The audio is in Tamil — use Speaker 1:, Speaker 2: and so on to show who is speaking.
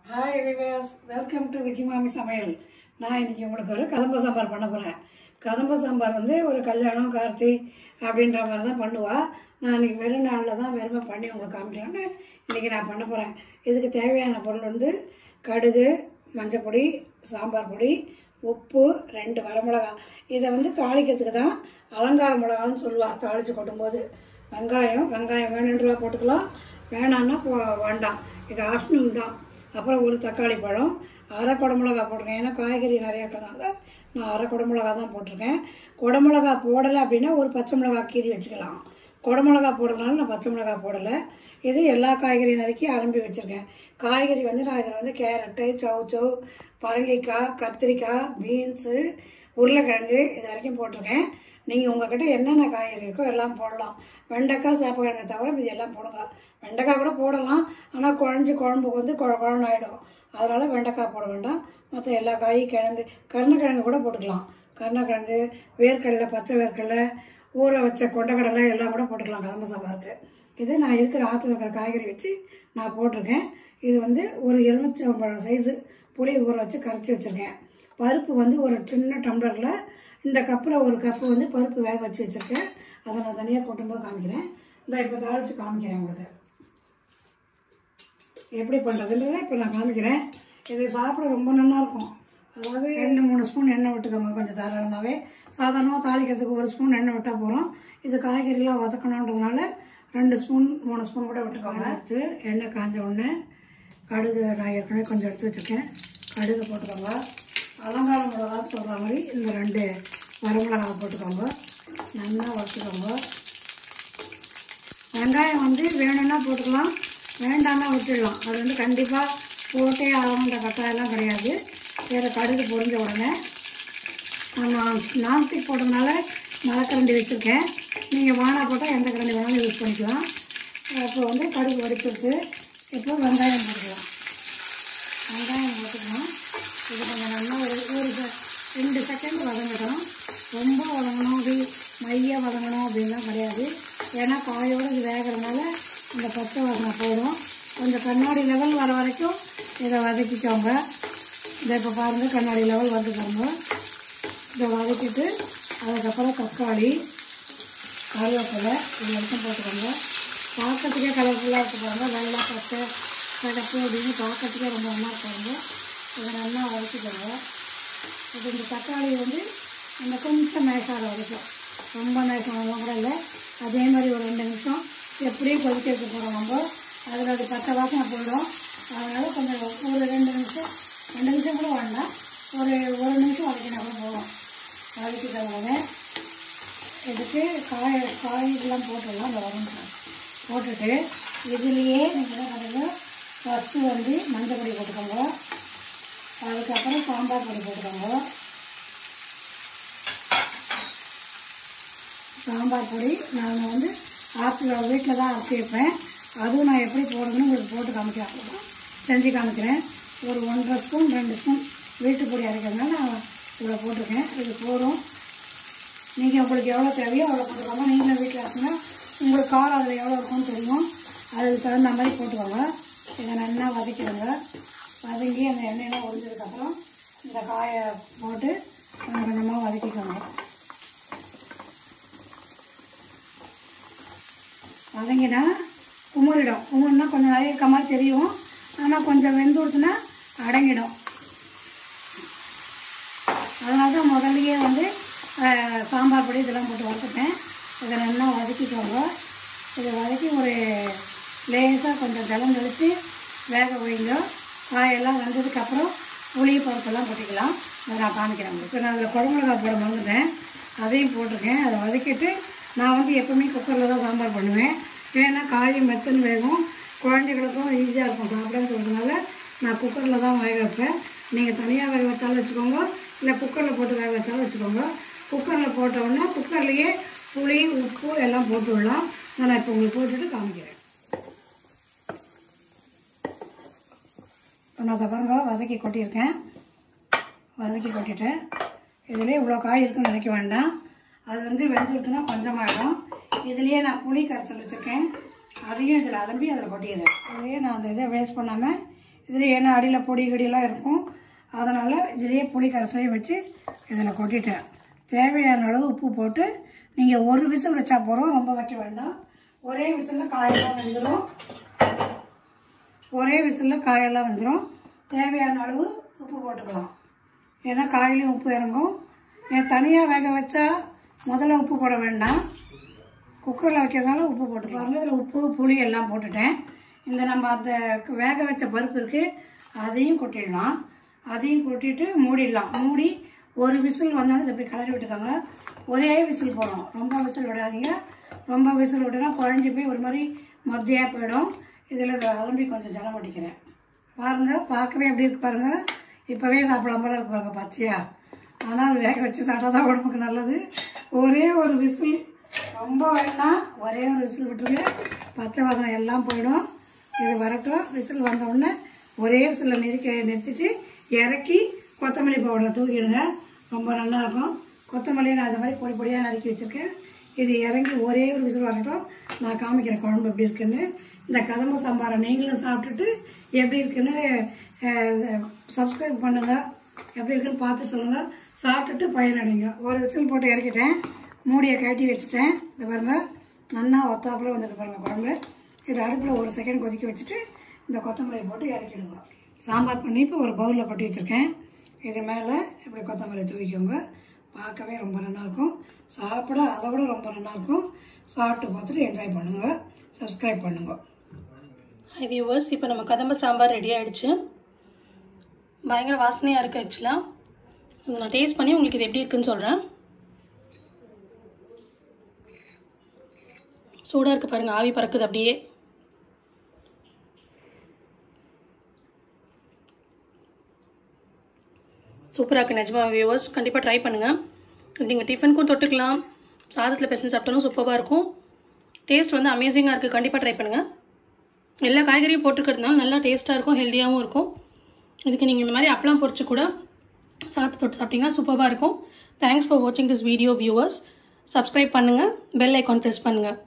Speaker 1: ஹாய் விவேஸ் வெல்கம் டு விஜயமாமி சமையல் நான் இன்னைக்கு உங்களுக்கு ஒரு கதம்ப சாம்பார் பண்ண போகிறேன் கதம்ப சாம்பார் வந்து ஒரு கல்யாணம் கார்த்தி அப்படின்ற மாதிரி தான் பண்ணுவா நான் இன்னைக்கு வெறும் நாளில் தான் வெறுமை பண்ணி உங்களுக்கு காமிக்கலாம்னு இன்னைக்கு நான் பண்ண போகிறேன் இதுக்கு தேவையான பொருள் வந்து கடுகு மஞ்சப்பொடி சாம்பார் பொடி உப்பு ரெண்டு வரமிளகா இதை வந்து தாளிக்கிறதுக்கு தான் அலங்கார மிளகான்னு சொல்லுவா தாளித்து கொட்டும்போது வெங்காயம் வெங்காயம் வேணுன்றவா போட்டுக்கலாம் வேணான்னா போ வேண்டாம் இது ஆப்ஷனல் தான் அப்புறம் ஒரு தக்காளி பழம் அரை குடமிளகா போட்டிருக்கேன் ஏன்னா காய்கறி நிறைய இருக்கிறதுனால நான் அரை குடமிளகா தான் போட்டிருக்கேன் குடமிளகா போடலை அப்படின்னா ஒரு பச்சை மிளகா கீறி வச்சுக்கலாம் குடமிளகா போடுறதுனால நான் பச்சை மிளகா போடலை இது எல்லா காய்கறியும் நறுக்கி அலம்பி வச்சுருக்கேன் காய்கறி வந்து நான் இதில் வந்து கேரட்டு சவுச்சோ பரங்கிக்காய் கத்திரிக்காய் பீன்ஸு உருளைக்கிழங்கு இது வரைக்கும் போட்டிருக்கேன் நீங்கள் உங்ககிட்ட என்னென்ன காய்கறி இருக்கோ எல்லாம் போடலாம் வெண்டைக்காய் சேப்பக்கிழங்கை தவிர இது எல்லாம் போடுங்க வெண்டைக்காய் கூட போடலாம் ஆனால் குழஞ்சி குழம்புக்கு வந்து குழ குழம்பு ஆகிடும் அதனால் வெண்டைக்காய் போட வேண்டாம் மற்ற எல்லா காயும் கிழங்கு கருணக்கிழங்கு கூட போட்டுக்கலாம் கருணக்கிழங்கு வேர்க்கடலை பச்சை வேர்க்கடலை ஊற வச்ச கொண்டக்கடலை எல்லாம் கூட போட்டுக்கலாம் கதம்ப சாம்பாருக்கு இது நான் இருக்கிற ஆற்றுல இருக்கிற காய்கறி வச்சு நான் போட்டிருக்கேன் இது வந்து ஒரு எலுமிச்சம்பழம் சைஸு புளி ஊற வச்சு கரைச்சி வச்சுருக்கேன் பருப்பு வந்து ஒரு சின்ன டம்ளரில் இந்த கப்பில் ஒரு கப்பு வந்து பருப்பு வேக வச்சு வச்சுருக்கேன் அதை நான் தனியாக கொட்டும்போது காமிக்கிறேன் இந்த இப்போ தாளித்து காமிக்கிறேன் உங்களுக்கு எப்படி பண்ணுறதுன்றதை இப்போ நான் காமிக்கிறேன் இது சாப்பிட ரொம்ப நல்லா இருக்கும் அதாவது ரெண்டு மூணு ஸ்பூன் எண்ணெய் விட்டுக்கோங்க கொஞ்சம் தாராளமாகவே சாதாரணமாக தாளிக்கிறதுக்கு ஒரு ஸ்பூன் எண்ணெய் விட்டால் போகிறோம் இது காய்கறிலாம் வதக்கணுன்றதுனால ரெண்டு ஸ்பூன் மூணு ஸ்பூன் கூட விட்டுக்கோங்க எடுத்து எண்ணெய் காஞ்ச உடனே கடுகு நான் ஏற்கனவே கொஞ்சம் எடுத்து வச்சுருக்கேன் கடுகு போட்டுக்கோங்க அலங்கார மிளகான்னு சொல்கிற மாதிரி இந்த ரெண்டு வரமிளகாவை போட்டுக்கோங்க நல்லா வறுத்துக்கோங்க வெங்காயம் வந்து வேணும்னா போட்டுக்கலாம் வேண்டாம்னா விட்டுடலாம் அது வந்து கண்டிப்பாக போட்டே ஆகணுன்ற கட்டாயம்லாம் கிடையாது வேறு கடுகு பொரிஞ்ச உடனே நான் நான்ஸ்டிக் போட்டதுனால மரக்கரண்டி வச்சுருக்கேன் நீங்கள் வானா போட்டால் எந்த கரண்டி வேணாலும் யூஸ் பண்ணிக்கலாம் அப்போ வந்து கடுகு வடிச்சுட்டு இப்போ வெங்காயம் போட்டுக்கலாம் வெங்காயம் போட்டுக்கலாம் இது கொஞ்சம் நல்லா ஒரு ஒரு செ- ரெண்டு செகண்ட் வதங்கட்டும் ரொம்ப வதங்கணும் அப்படி மைய வதங்கணும் அப்படின்லாம் கிடையாது ஏன்னா காயோடு இது வேகிறதுனால இந்த பச்சை வாசனை போடும் கொஞ்சம் கண்ணாடி லெவல் வர வரைக்கும் இதை வதக்கிக்கோங்க இதை இப்போ பாருங்கள் கண்ணாடி லெவல் வந்து பாருங்க இதை வதக்கிட்டு அதுக்கப்புறம் தக்காளி கருவேப்பிலை இது வரைக்கும் போட்டுக்கோங்க பார்க்கறதுக்கே கலர்ஃபுல்லாக இருக்கு பாருங்க வெள்ளை பச்சை சிகப்பு அப்படின்னு பார்க்கறதுக்கே ரொம்ப நல்லா இருக்காங்க இதை நல்லா வதக்கிக்கோங்க இது இந்த தக்காளி வந்து அந்த கொஞ்சம் மேசாக வரைக்கும் ரொம்ப மேசம் கூட இல்லை அதே மாதிரி ஒரு ரெண்டு நிமிஷம் எப்படியும் கொதிக்க வைக்க போகிறோம் நம்ம அதில் அது பச்சை வாசனை போயிடும் அதனால் கொஞ்சம் ஒரு ரெண்டு நிமிஷம் ரெண்டு நிமிஷம் கூட வேண்டாம் ஒரு ஒரு நிமிஷம் வதக்கினா கூட போதும் வதக்கிட்டவங்க இதுக்கு காய் காய்கறிலாம் போட்டுடலாம் அந்த வரும் போட்டுட்டு இதுலேயே நீங்கள் என்ன பண்ணுங்க ஃபஸ்ட்டு வந்து மஞ்சள் பொடி போட்டுக்கோங்க அதுக்கப்புறம் சாம்பார் பொடி போட்டுக்கோங்க சாம்பார் பொடி நான் வந்து ஆற்றுல வீட்டில் தான் அரைச்சி வைப்பேன் அதுவும் நான் எப்படி போடுறதுன்னு உங்களுக்கு போட்டு காமிக்கிறேன் செஞ்சு காமிக்கிறேன் ஒரு ஒன்றரை ஸ்பூன் ரெண்டு ஸ்பூன் வீட்டு பொடி அரைக்கிறதுனால நான் இவ்வளோ போட்டிருக்கேன் இது போதும் நீங்கள் உங்களுக்கு எவ்வளோ தேவையோ அவ்வளோ போட்டுக்கோங்க நீங்களும் வீட்டில் இருக்குன்னா உங்களுக்கு காரம் அதில் எவ்வளோ இருக்கும்னு தெரியும் அதுக்கு தகுந்த மாதிரி போட்டுக்கோங்க இதை நல்லா வதக்கிடுங்க வதங்கி அந்த எண்ணெயெல்லாம் உறிஞ்சதுக்கப்புறம் இந்த காயை போட்டு கொஞ்சம் கொஞ்சமாக வதக்கிக்கோங்க வதங்கினா குமுறிடும் குமுறினா கொஞ்சம் நிறைய இருக்க மாதிரி தெரியும் ஆனால் கொஞ்சம் வெந்து கொடுத்துனா அடங்கிடும் அதனால தான் முதல்லயே வந்து அஹ், சாம்பார் பொடி இதெல்லாம் போட்டு வறுத்துட்டேன் இதை நல்லா வதக்கிக்கோங்க இதை வதக்கி ஒரு லேசாக கொஞ்சம் ஜலம் தெளித்து வேக வைங்க காயெல்லாம் வெந்ததுக்கப்புறம் புளி பருப்பெல்லாம் போட்டுக்கலாம் அதை நான் காமிக்கிறேன் உங்களுக்கு நான் அதில் குழம்புலக்காய் போட மறந்துட்டேன் அதையும் போட்டிருக்கேன் அதை வதக்கிட்டு நான் வந்து எப்பவுமே குக்கரில் தான் சாம்பார் பண்ணுவேன் ஏன்னா காய் மெத்துன்னு வேகும் குழந்தைகளுக்கும் ஈஸியாக இருக்கும் சாப்பிடன்னு சொல்கிறதுனால நான் குக்கரில் தான் வேக வைப்பேன் நீங்கள் தனியாக வேக வச்சாலும் வச்சுக்கோங்க இல்லை குக்கரில் போட்டு வேக வச்சாலும் வச்சுக்கோங்க குக்கரில் போட்ட உடனே குக்கர்லேயே புளி உப்பு எல்லாம் போட்டு விடலாம் நான் இப்போ உங்களுக்கு போட்டுட்டு காமிக்கிறேன் இப்போ நான் அதை பாருங்க வதக்கி கொட்டியிருக்கேன் வதக்கி கொட்டிட்டேன் இதுலேயே இவ்வளோ காய் இருக்குன்னு நினைக்க வேண்டாம் அது வந்து வெந்துடுத்துனா கொஞ்சமாயிடும் இதுலேயே நான் புளி கரைசல் வச்சுருக்கேன் அதையும் இதில் அலம்பி அதில் கொட்டிடுறேன் அதுலேயே நான் அந்த இதை வேஸ்ட் பண்ணாமல் இதில் ஏன்னா அடியில் பொடி கடியெல்லாம் இருக்கும் அதனால் இதிலேயே புளி கரைசலையும் வச்சு இதில் கொட்டிட்டேன் தேவையான அளவு உப்பு போட்டு நீங்கள் ஒரு விசில் வச்சா போகிறோம் ரொம்ப வைக்க வேண்டாம் ஒரே விசிலில் காயெல்லாம் வந்துடும் ஒரே விசிலில் காயெல்லாம் வந்துடும் தேவையான அளவு உப்பு போட்டுக்கலாம் ஏன்னா காயிலையும் உப்பு இறங்கும் ஏன் தனியாக வேக வச்சா முதல்ல உப்பு போட வேண்டாம் குக்கரில் வைக்கிறதால உப்பு போட்டுக்கலாம் இதில் உப்பு புளி எல்லாம் போட்டுட்டேன் இந்த நம்ம அந்த வேக வச்ச பருப்பு இருக்குது அதையும் கொட்டிடலாம் அதையும் கொட்டிட்டு மூடிடலாம் மூடி ஒரு விசில் வந்தோடனே இதை இப்படி கிளறி விட்டுக்கோங்க ஒரே விசில் போடும் ரொம்ப விசில் விடாதீங்க ரொம்ப விசில் விட்டுனா குழஞ்சி போய் ஒரு மாதிரி மத்தியாக போயிடும் இதில் இதை அலம்பி கொஞ்சம் ஜலம் அடிக்கிறேன் பாருங்கள் பார்க்கவே எப்படி இருக்கு பாருங்கள் இப்போவே சாப்பிடலாம் போல இருக்கு பாருங்க பச்சையா ஆனால் அது வேக வச்சு சாப்பிட்டா தான் உடம்புக்கு நல்லது ஒரே ஒரு விசில் ரொம்ப வேணாம் ஒரே ஒரு விசில் விட்டுருங்க பச்சை வாசனை எல்லாம் போயிடும் இது வரட்டும் விசில் வந்த உடனே ஒரே விசிலில் நிறுக்க நிறுத்திட்டு இறக்கி கொத்தமல்லி பவுடரில் தூக்கிடுங்க ரொம்ப நல்லா இருக்கும் கொத்தமல்லியை நான் இந்த மாதிரி பொடி பொடியாக நறுக்கி வச்சுருக்கேன் இது இறங்கி ஒரே ஒரு விசில் வரட்டும் நான் காமிக்கிறேன் குழம்பு எப்படி இருக்குன்னு இந்த கதம்ப சாம்பாரை நீங்களும் சாப்பிட்டுட்டு எப்படி இருக்குன்னு சப்ஸ்கிரைப் பண்ணுங்கள் எப்படி இருக்குன்னு பார்த்து சொல்லுங்கள் சாப்பிட்டுட்டு பயனடைங்க ஒரு விசில் போட்டு இறக்கிட்டேன் மூடியை கட்டி வச்சுட்டேன் இந்த பாருங்க நல்லா ஒத்தாப்புல வந்துட்டு பாருங்க குழம்பு இது அடுப்பில் ஒரு செகண்ட் கொதிக்க வச்சுட்டு இந்த கொத்தமல்லி போட்டு இறக்கிடுங்க சாம்பார் பண்ணி இப்போ ஒரு பவுலில் கொட்டி வச்சுருக்கேன் இது மேலே இப்படி கொத்தமல்லி தூவிக்கோங்க பார்க்கவே ரொம்ப நல்லாயிருக்கும் சாப்பிட அதை விட ரொம்ப நல்லாயிருக்கும் சாப்பிட்டு பார்த்துட்டு என்ஜாய் பண்ணுங்கள் சப்ஸ்கிரைப் பண்ணுங்கள்
Speaker 2: ஹை வியூவர்ஸ் இப்போ நம்ம கதம்ப சாம்பார் ரெடி ஆயிடுச்சு பயங்கர வாசனையாக இருக்குது ஆக்சுவலாக இது நான் டேஸ்ட் பண்ணி உங்களுக்கு இது எப்படி இருக்குன்னு சொல்கிறேன் சூடாக இருக்குது பாருங்கள் ஆவி பறக்குது அப்படியே சூப்பராக இருக்குது நிஜமா வியூவர்ஸ் கண்டிப்பாக ட்ரை பண்ணுங்கள் நீங்கள் டிஃபனுக்கும் தொட்டுக்கலாம் சாதத்தில் பெசஞ்சு சாப்பிட்டாலும் சூப்பராக இருக்கும் டேஸ்ட் வந்து அமேசிங்காக இருக்குது கண்டிப்பாக ட்ரை பண்ணுங்கள் எல்லா காய்கறியும் போட்டுக்கிறதுனால நல்லா டேஸ்ட்டாக இருக்கும் ஹெல்த்தியாகவும் இருக்கும் இதுக்கு நீங்கள் இந்த மாதிரி அப்பளம் பொரிச்சு கூட சாத்து தொட்டு சாப்பிட்டீங்கன்னா சூப்பராக இருக்கும் தேங்க்ஸ் ஃபார் வாட்சிங் திஸ் வீடியோ வியூவர்ஸ் சப்ஸ்கிரைப் பண்ணுங்கள் பெல் ஐக்கான் ப்ரெஸ் பண்ணுங்கள்